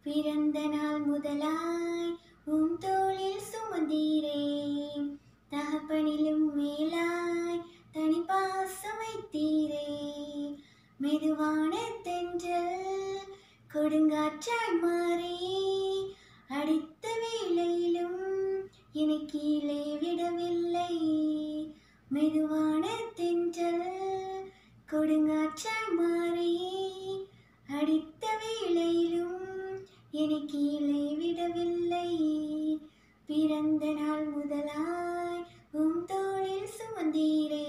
பிறந்த நாள் முதலாய் உம் தோளில் சுமந்தீரே தகப்பனிலும் மேலாய் தனி பாசம் வைத்தீரே மெதுவான தென்றல் கொடுங்காற்றாய் மாறி அடித்த வேளையிலும் என்னை கீழே விடவில்லை மெதுவான தென்றல் கொடுங்காற்றாய் மாறி அடித்த வேளையிலும் என்னை கீழே விடவில்லை பிறந்த நாள் முதலாய் உம் தோளில் சுமந்தீரே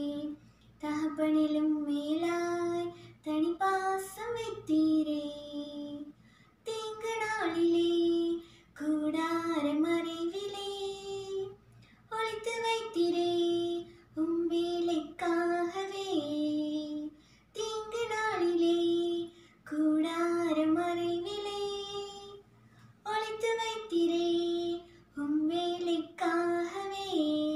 தகப்பனிலும் மேலாய் தனி பாசம் வைத்தீரே தீங்கு நாளிலே கூடார மறைவிலே ஒளித்து வைத்தீரே உம் வேலைக்காகவே தீங்கு நாளிலே கூடார மறைவிலே ஒளித்து வைத்தீரே உம் வேலைக்காகவே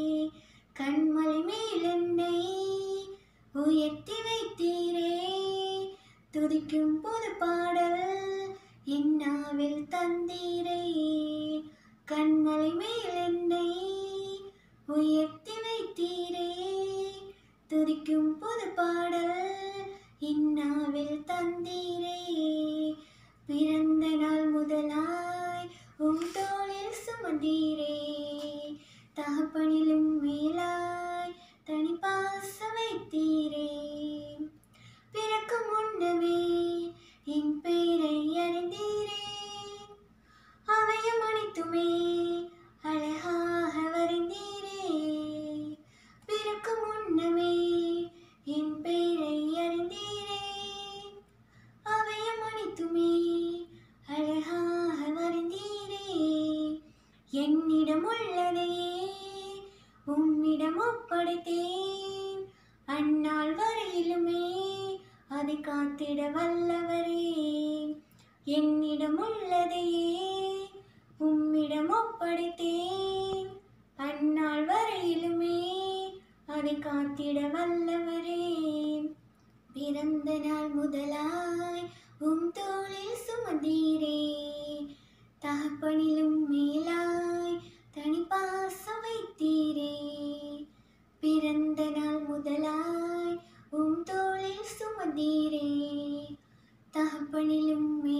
கண்மலை மேல் என்னை உயர்த்தி வைத்தீரே துதிக்கும் புது பாடல் என்னாவில் தந்தீரே கண்மலை மேல் என்னை உயர்த்தி வைத்தீரே துதிக்கும் புது பாடல் இன்னாவில் தந்தீரே பிறந்த நாள் முதலாய் உம் தோளில் சுமந்தீரே தகப்பனிலும் மேலாய் தனி பாசம் வைத்தீரே பிறக்கும் முன்னமே என் பெயரை அறிந்தீரே அவையும் அனைத்துமே அழகாக வரைந்தீரே பிறக்கும் முன்னமே என் பெயரை அறிந்தீரே அவையும் அனைத்துமே அழகாக வரைந்தீரே என்னிடம் உள்ளதையே உம்மிடம் ஒப்படைத்தேன் அந்நாள் வரையிலுமே அதை காத்திட வல்லவரே என்னிடம் உள்ளதையே உம்மிடம் ஒப்படைத்தேன் அந்நாள் வரையிலுமே அதை காத்திட வல்லவரே பிறந்த நாள் முதலாய் உம் தோளில் சுமந்தீரே தகப்பனிலும் மேலாய் தனி பாசம் வைத்தீரே பிறந்த நாள் முதலாய் உம் தோளில் சுமந்தீரே தகப்பனிலும் மே